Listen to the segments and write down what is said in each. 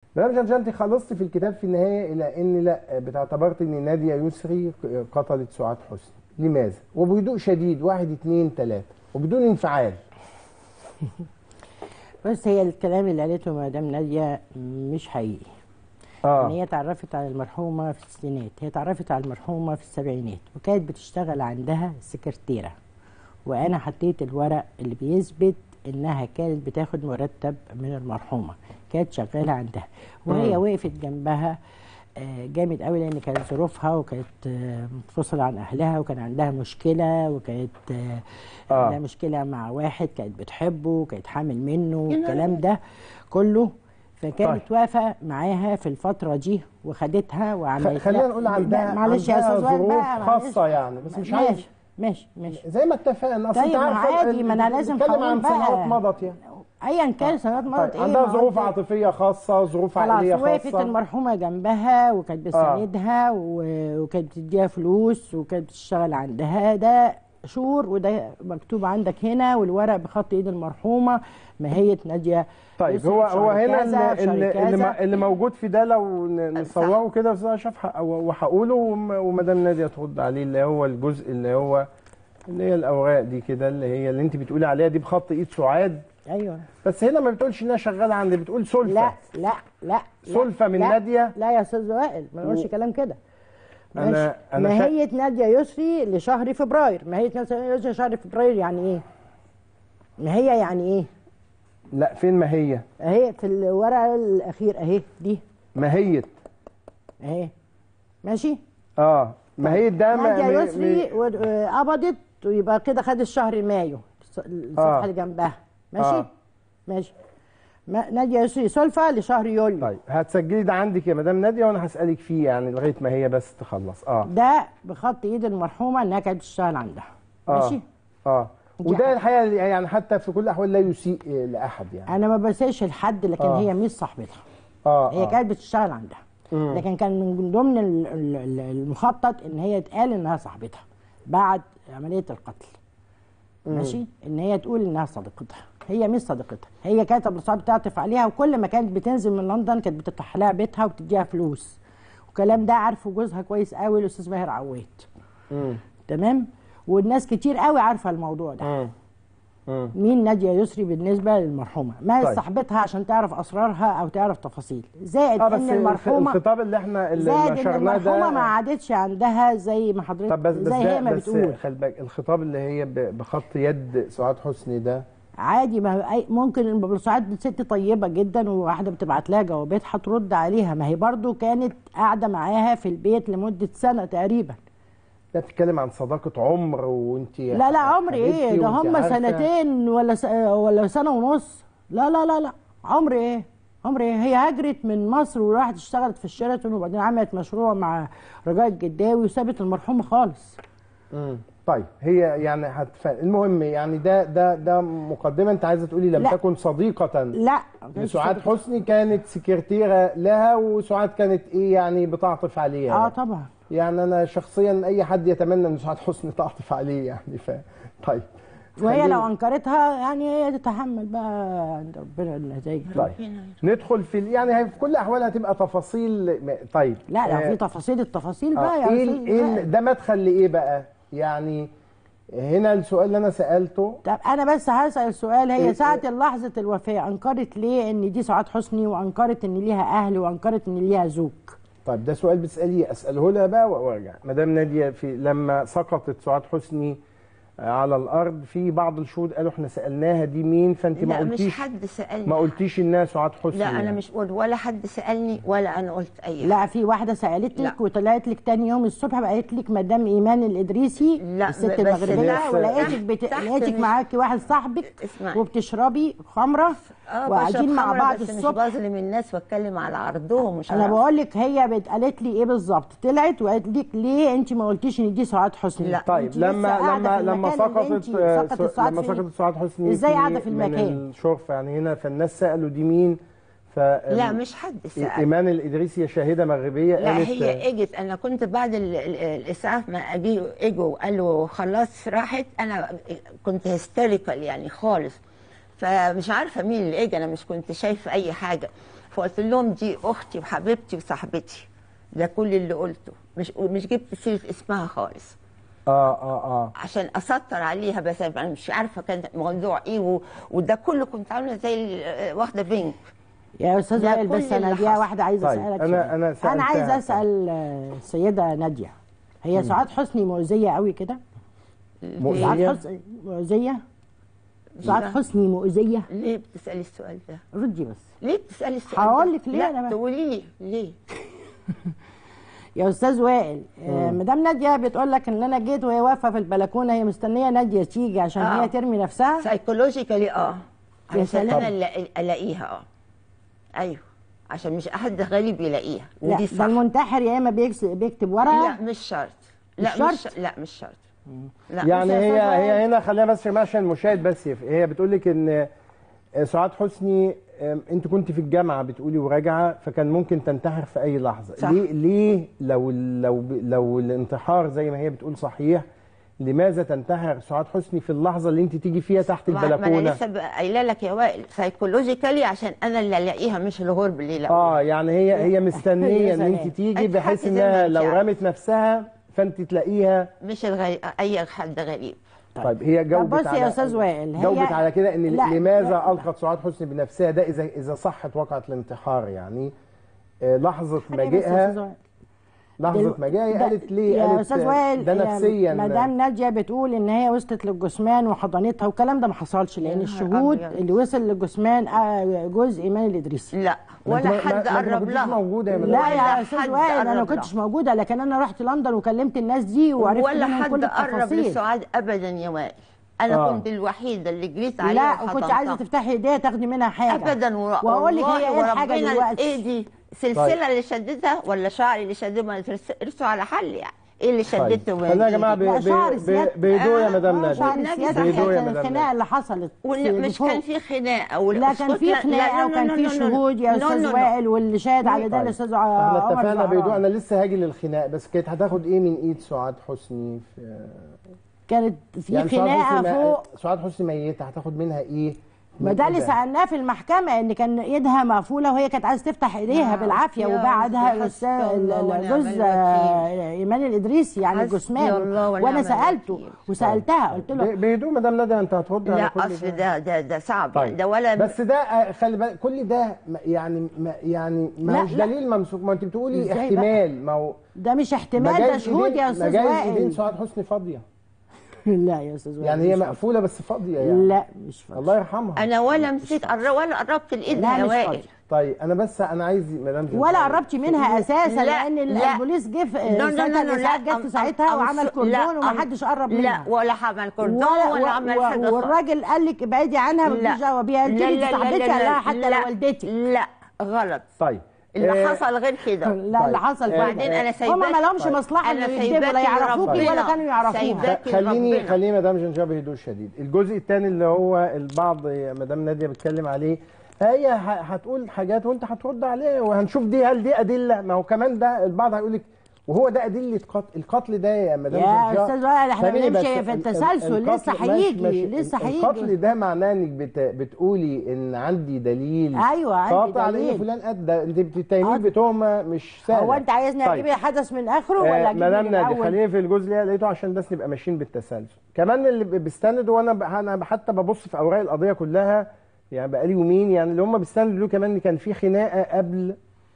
مدام جنجان انت خلصت في الكتاب في النهايه الى ان لا بتعتبرت ان ناديه يسري قتلت سعاد حسني لماذا؟ وبهدوء شديد واحد اثنين ثلاثه وبدون انفعال بس هي الكلام اللي قالته مدام ناديه مش حقيقي اه ان هي اتعرفت على المرحومه في الستينات هي اتعرفت على المرحومه في السبعينات وكانت بتشتغل عندها سكرتيره وانا حطيت الورق اللي بيثبت انها كانت بتاخد مرتب من المرحومه كانت شغاله عندها وهي مم. وقفت جنبها آه، جامد قوي لان كانت ظروفها وكانت آه، منفصله عن اهلها وكان عندها مشكله وكانت آه، آه. عندها مشكله مع واحد كانت بتحبه وكانت حامل منه يا والكلام ده كله فكانت طيب. واقفه معاها في الفتره دي وخدتها وعملت خ- خلينا لا، نقول لا، عندها معلش يا عندها استاذ وائل ظروف بقى، معلش. خاصه يعني بس مش عايز ماشي ماشي ماشي زي ما اتفقنا اصل طيب، انت ما عارفه عادي، ال- ما أنا لازم بنتكلم هقول عن بقى. سنوات مضت يعني ايا كان سنوات مرت طيب ايه عندها ما ظروف هو- عاطفيه خاصه ظروف خلاص عائليه وقفت خاصه المرحومه جنبها وكانت بتساندها و- وكانت بتديها فلوس وكانت بتشتغل عندها ده شور وده مكتوب عندك هنا والورق بخط ايد المرحومه ماهيه ناديه طيب يسري هو في هو شهر هنا كذا، اللي, في شهر اللي, اللي, كذا. ما- اللي موجود في ده لو ن- نصوره كده استاذ اشرف ح- وهقوله وم- ومدام ناديه ترد عليه اللي هو الجزء اللي هو اللي هي الاوراق دي كده اللي هي اللي انت بتقولي عليها دي بخط ايد سعاد ايوه بس هنا ما بتقولش انها شغاله عندي بتقول سلفه لا لا لا سلفة من لا نادية؟ لا يا استاذ وائل ما نقولش و- كلام كده أنا- ماشي. أنا شا- ماهية نادية يسري لشهر فبراير ماهية نادية يسري لشهر فبراير يعني ايه؟ ما هي يعني ايه؟ لا فين ما هي اهي في الورقة الأخير اهي دي ماهية اهي ماشي؟ اه ماهية ده ما- نادية م- يسري م- و- آه، قبضت ويبقى كده خد الشهر مايو الص- الصفحة آه. اللي جنبها ماشي؟ آه. ماشي ما- نادية يسري سلفة لشهر يوليو طيب هتسجلي ده عندك يا مدام ناديه وانا هسالك فيه يعني لغايه ما هي بس تخلص اه ده بخط ايد المرحومة انها كانت بتشتغل عندها اه ماشي؟ اه دي وده حاجة. الحقيقه يعني حتى في كل الاحوال لا يسيء لاحد يعني انا ما بسيش لحد لكن آه. هي مش صاحبتها اه هي آه. كانت بتشتغل عندها مم. لكن كان من ضمن ال- ال- ال- المخطط ان هي تقال انها صاحبتها بعد عمليه القتل ماشي ان هي تقول انها صديقتها هي مش صديقتها هي كانت ابو صعب تعطف عليها وكل ما كانت بتنزل من لندن كانت بتفتح لها بيتها وبتديها فلوس والكلام ده عارفه جوزها كويس قوي الاستاذ ماهر عواد مم. تمام والناس كتير قوي عارفه الموضوع ده مم. مم. مين ناديه يسري بالنسبه للمرحومه ما طيب. صاحبتها عشان تعرف اسرارها او تعرف تفاصيل زائد اه بس ان الخ- المرحومه الخطاب اللي احنا اللي زائد ان نشرناه المرحومه ما ده عادتش عندها زي ما حضرتك طب بس بس زي ده هي ما بس بتقول خلي بالك الخطاب اللي هي ب- بخط يد سعاد حسني ده عادي ما هو أي- ممكن ساعات ست طيبه جدا وواحده بتبعت لها جوابات هترد عليها ما هي برضو كانت قاعده معاها في البيت لمده سنه تقريبا ده بتتكلم عن صداقه عمر وانت لا لا عمر ايه ده هم سنتين ولا س... ولا سنه ونص لا لا لا لا عمر ايه عمر ايه هي هاجرت من مصر وراحت اشتغلت في الشيراتون وبعدين عملت مشروع مع رجاء الجداوي وسابت المرحومه خالص مم. طيب هي يعني هتف... المهم يعني ده ده ده مقدمه انت عايزه تقولي لم لا. تكن صديقه لا ما كانتش لسعاد صديقة. حسني كانت سكرتيره لها وسعاد كانت ايه يعني بتعطف عليها اه يعني. طبعا يعني انا شخصيا اي حد يتمنى ان سعاد حسني تعطف عليه يعني ف طيب وهي خلينا- لو انكرتها يعني هي تتحمل بقى عند ربنا النتائج طيب ندخل في ال- يعني هي في كل الاحوال هتبقى تفاصيل م- طيب لا لا آه، في تفاصيل التفاصيل آه، بقى يا ايه أستاذ ال- ايه ال- وائل. ده مدخل لايه بقى يعني هنا السؤال اللي انا سالته طب انا بس هسال سؤال هي إيه- ساعه لحظه الوفاه انكرت ليه ان دي سعاد حسني وانكرت ان ليها اهل وانكرت ان ليها زوج طيب ده سؤال بتساليه اساله لها بقى وارجع مدام ناديه في لما سقطت سعاد حسني على الارض في بعض الشهود قالوا احنا سالناها دي مين فانت ما لا مش قلتيش حد سالني ما قلتيش انها سعاد حسني لا انا يعني. مش قلت ولا حد سالني ولا انا قلت اي لا في واحده سالت لا. لك وطلعت لك تاني يوم الصبح قالت لك مدام ايمان الادريسي لا، الست بس المغربيه تحت- ولقيتك بت... تحت لقيتك مش- معاكي واحد صاحبك اسمعي. وبتشربي خمره اه وقاعدين بشرب مع خمرة بعض بس مش الصبح بظلم الناس واتكلم على عرضهم مش انا عارفة. بقول لك هي بت- قالت لي ايه بالظبط طلعت وقالت لك ليه انت ما قلتيش ان دي سعاد حسني لا. طيب أنت لسه لما قاعدة لما في لما المكان اللي سقطت أنت آه، سقطت سعاد لما فيه. سقطت سعاد حسني ازاي قاعده في من المكان الشرفه يعني هنا فالناس سالوا دي مين ف لا مش حد سال ايمان الادريسي شاهده مغربيه لا قالت هي اجت انا كنت بعد ال- ال- الاسعاف ما اجي اجوا قالوا خلاص راحت انا كنت هيستيريكال يعني خالص فمش عارفه مين اللي اجى انا مش كنت شايفه اي حاجه فقلت لهم دي اختي وحبيبتي وصاحبتي ده كل اللي قلته مش مش جبت سيره اسمها خالص اه اه اه عشان اسطر عليها بس انا مش عارفه كان الموضوع ايه و... وده كله كنت عامله زي ال- واخده بينك يا استاذ ده وائل كل بس انا اللي دي حصل. واحده عايزه طيب، اسالك أنا- سؤال. أنا انا سألتها. عايزه اسال آه، السيده ناديه هي سعاد حسني مؤذيه قوي كده سعاد مؤذية حسني مؤذيه سعاد لا. حسني مؤذيه ليه بتسالي السؤال ده؟ ردي بس ليه بتسالي السؤال هقول ده؟ لك ليه لا أنا بقى. تقولي لي ليه؟ يا استاذ وائل آه مدام ناديه بتقول لك ان انا جيت وهي واقفه في البلكونه هي مستنيه ناديه تيجي عشان آه. هي ترمي نفسها سايكولوجيكالي اه يا عشان سلام. انا اللي الاقيها اه ايوه عشان مش احد غريب يلاقيها لا ودي ده صح المنتحر يا اما بيكس- بيكتب ورقه لا مش شرط لا مش مش شرط؟ لا مش شرط لا يعني يا هي أستاذ وائل. هي هنا خلينا بس عشان المشاهد بس يف- هي بتقول لك ان سعاد حسني أم، انت كنت في الجامعه بتقولي وراجعه فكان ممكن تنتحر في اي لحظه صح. ليه ليه لو لو لو الانتحار زي ما هي بتقول صحيح لماذا تنتحر سعاد حسني في اللحظه اللي انت تيجي فيها تحت ما ما انا البلكونه لسه بقى قايله لك يا وائل سايكولوجيكالي عشان انا اللي الاقيها مش الغرب اللي يلاقوها اه يعني هي هي مستنيه يا ان سلام. انت تيجي أنت بحيث حاسة زي ما انها أنت لو عارفة. رمت نفسها فانت تلاقيها مش الغريب اي حد غريب طيب هي جاوبت بص يا على أستاذ وائل، هي- جاوبت على كده ان لا، لماذا لا. القت سعاد حسني بنفسها ده اذا اذا صحت وقعه الانتحار يعني آه، لحظه حاجة بس يا أستاذ مجيئها وائل. لحظه دل- مجيئها هي ده- قالت ليه يا قالت استاذ آه، وائل ده يا نفسيا مدام ناديه بتقول ان هي وصلت للجثمان وحضنتها والكلام ده ما حصلش لان نهار الشهود أبيض. اللي وصل للجثمان آه، جوز ايمان الادريسي لا ما أنت ولا ما- حد ما- ما أنت ما قرب كنتيش لها موجودة يا مدام. لا ولا يا حد استاذ وائل انا ما قرب كنتش لها. موجوده لكن انا رحت لندن وكلمت الناس دي وعرفت ولا منهم حد كل قرب التفاصيل لسعاد ابدا يا وائل انا آه. كنت الوحيده اللي جريت عليها لا وكنت وحضنتها. عايزه تفتحي ايديها تاخدي منها حاجه ابدا و... واقول لك هي والله ايه الحاجه وربنا دلوقتي ايه دي سلسله طيب. اللي شدتها ولا شعري اللي شدته ما ترسوا على حل يعني ايه اللي طيب شدته من خلينا يا جماعه ب- إيدي؟ لا، شعر ب- زيادة. ب- بهدوء يا آه، مدام آه، ناديه شعر النبي السياسه صحيح. بهدوء يا كانت مدام الخناقه ناديه اللي حصلت ولا مش بفوق. كان في خناقه ولا لا كان في اسكت، لا- لا- خناقه لا- وكان لا- في لا- لا- شهود يا لا- استاذ لا- لا. وائل واللي شاهد على ده طيب. الاستاذ احنا عمر اتفقنا زهران. بهدوء انا لسه هاجي للخناق بس كانت هتاخد ايه من ايد سعاد حسني في كانت في يعني سعاد خناقه حسني ما- فوق سعاد حسني ميته هتاخد منها ايه ما من ده اللي إيدها؟ سالناه في المحكمه ان كان ايدها مقفوله وهي كانت عايزه تفتح ايديها يا بالعافيه يا وبعدها حسبي الاستاذ الله ونعم جوز الوكيل. آه، ايمان الادريسي يعني حسبي الجثمان الله ونعم وانا سالته الوكيل. وسالتها قلت له ب- بهدوء مدام ندى انت هترد على لا كل اصل ده ده ده صعب طيب ده ولا بس ده آه، خلي بالك كل ده م- يعني ما يعني ما لا، هوش لا. دليل ممسوك ما انت بتقولي إزاي بقى؟ احتمال ما هو ده مش ما احتمال ده جايز شهود إيدين- يا ما استاذ جايز ايدين وائل سعاد حسني فاضيه لا يا استاذ وائل يعني هي مش مقفوله بس فاضيه فاضي. يعني لا مش فاضي الله يرحمها انا ولا مسكت قر- ولا قربت الايد لا يا مش وائل فاضي. طيب انا بس انا عايز مدام جنسية. ولا قربتي منها اساسا لا، لان لا. البوليس جه في لا، لا، ساعتها لا، لا، الاسعاف لا، جت في أم- ساعتها أم- وعمل لا، كوردون أم- ومحدش قرب منها لا ولا عمل كوردون ولا ولا عمل و- حاجه خالص. والراجل قال لك ابعدي عنها لا. مالكيش دعوه بيها قلت لا، لي لا، دي لا، صاحبتي لا، قال لها لا، حتى لا، لو والدتي لا غلط طيب اللي آه، حصل غير كده لا اللي حصل بعدين انا سايباك هم ما لهمش مصلحه أنا انه يكذبوا لا سايباكي يعرفوكي لربنا. ولا كانوا يعرفوها سايباك. لكن خليني ربنا. خليني مدام جنجا بهدوء شديد الجزء الثاني اللي هو البعض مدام ناديه بتتكلم عليه هي ه- هتقول حاجات وانت هترد عليها وهنشوف دي هل دي ادله ما هو كمان ده البعض هيقول لك وهو ده ادله قتل القتل ده يا مدام يا جنجا أستاذ وائل، إحنا ثانية بنمشي بس في ال- ال- التسلسل، القتل- لسه ماشي- هيجي، ماشي. لسه القتل هيجي. ده معناه انك بت... بتقولي ان عندي دليل أيوة، عندي قاطع على ان دليل. فلان قد ده انت بتتهميه آه. بتهمه مش سهله هو انت عايزني طيب. اجيب الحدث من اخره ولا آه، اجيب مدام من نادي الاول خليني في الجزء اللي لقيته عشان بس نبقى ماشيين بالتسلسل كمان اللي ب- بيستند وانا ب- انا حتى ببص في اوراق القضيه كلها يعني بقالي يومين يعني اللي هم بيستندوا له كمان ان كان في خناقه قبل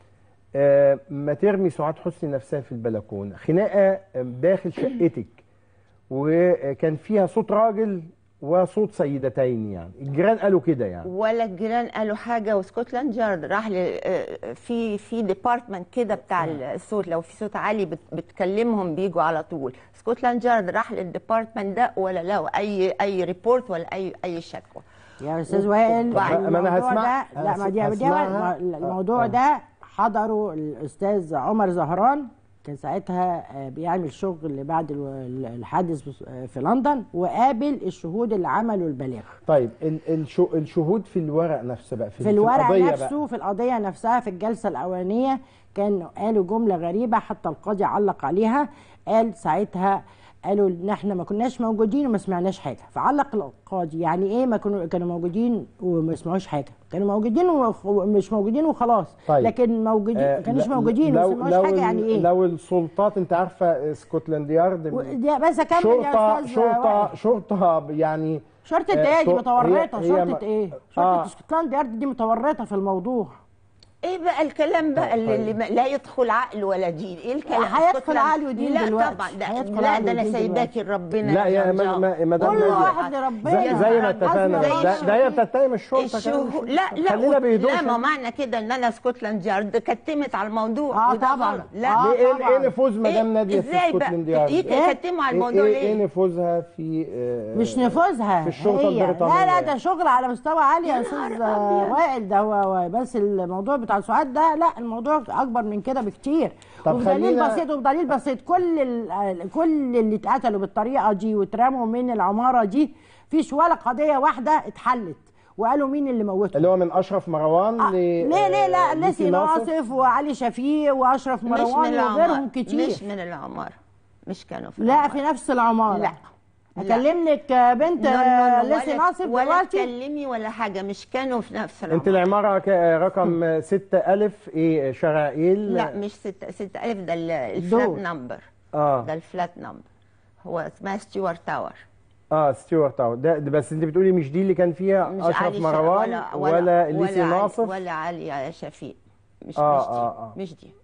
آه، ما ترمي سعاد حسني نفسها في البلكونه خناقه آه، داخل شقتك وكان فيها صوت راجل وصوت سيدتين يعني الجيران قالوا كده يعني ولا الجيران قالوا حاجه وسكوتلاند يارد راح ل آه، في في ديبارتمنت كده بتاع الصوت لو في صوت عالي بت- بتكلمهم بيجوا على طول سكوتلاند يارد راح للديبارتمنت ده ولا له اي اي ريبورت ولا اي اي شكوى يا استاذ وائل طب ما أنا الموضوع هسمع- ده لا ما دي دي هسمعها. الموضوع آه. ده حضره الاستاذ عمر زهران كان ساعتها آه، بيعمل شغل بعد ال- الحادث بس- آه، في لندن وقابل الشهود اللي عملوا البلاغ طيب ال- الشو الشهود في الورق نفسه بقى في, في الورق القضية نفسه بقى. في القضية نفسها في الجلسة الأولانية كان قالوا جملة غريبة حتى القاضي علق عليها قال ساعتها قالوا ان احنا ما كناش موجودين وما سمعناش حاجه فعلق القاضي يعني ايه ما كانوا كانوا موجودين وما سمعوش حاجه كانوا موجودين وخ- ومش موجودين وخلاص طيب. لكن موجودين آه، ما كانوش لا- موجودين وما لو سمعوش لو حاجه ال- يعني ايه لو السلطات انت عارفه سكوتلاند يارد و- دي بس اكمل شرطه يا استاذ شرطه وائل. شرطه يعني شرطه آه، ايه دي تو- متورطه هي- هي شرطه ما- ايه شرطه آه. اسكتلاند يارد دي متورطه في الموضوع ايه بقى الكلام بقى اللي, اللي ما- لا يدخل عقل ولا دين ايه الكلام هيدخل اسكتلند- عقل ودين لا دلوقتي. طبعا ده هيدخل لا عقل ده انا ودين سايباكي لربنا لا يا جرجان. ما- ما- مدام كل نادية. واحد لربنا زي, زي ما يا اتفقنا زي ده, ده هي الشرطة. بتتهم الشرطه كده الشهو... لا لا خلينا و- بهدوء لا ما شوية. معنى كده ان انا سكوتلاند يارد كتمت على الموضوع آه وده طبعاً. غلط. لا آه ليه ايه طبعاً. ايه نفوذ مدام ناديه في ازاي بقى سكوتلاند يارد؟ إيه يكتموا على إيه- الموضوع ايه ليه ايه نفوذها في آه، مش نفوذها في الشرطة هي البريطانية لا لا يعني. ده شغل على مستوى عالي يا يا استاذ نهار آه، أبيض. وائل ده هو هو بس الموضوع بتاع سعاد ده لا الموضوع اكبر من كده بكتير طب وبدليل خلينا- بسيط وبدليل بسيط كل ال- كل اللي اتقتلوا بالطريقه دي واترموا من العماره دي فيش ولا قضيه واحده اتحلت وقالوا مين اللي موته اللي هو من اشرف مروان آه، ل ليه ليه لا آه، ليسي ناصف وعلي شفيق واشرف مش من مروان العمارة وغيرهم كتير مش من العمارة مش كانوا في لا العمارة. في نفس العماره لا. اكلم لك آه، بنت نو- نو- آه، نو، ليسي ولا- ناصف ولا دلوقتي تكلمي ولا حاجة مش كانوا في نفس انت العمارة العماره ك- رقم 6000 ايه شارع ايه ال- لا مش ستة ستة ألف ده ال- الفلات دول. نمبر اه ده الفلات نمبر هو اسمها ستيوارت تاور اه ستيوارت تاون ده, ده بس انت بتقولي مش دي اللي كان فيها مش اشرف علي شا- مروان ولا, ولا اليسي علي- ناصف ولا علي شفيق مش آه، مش دي آه، آه. مش دي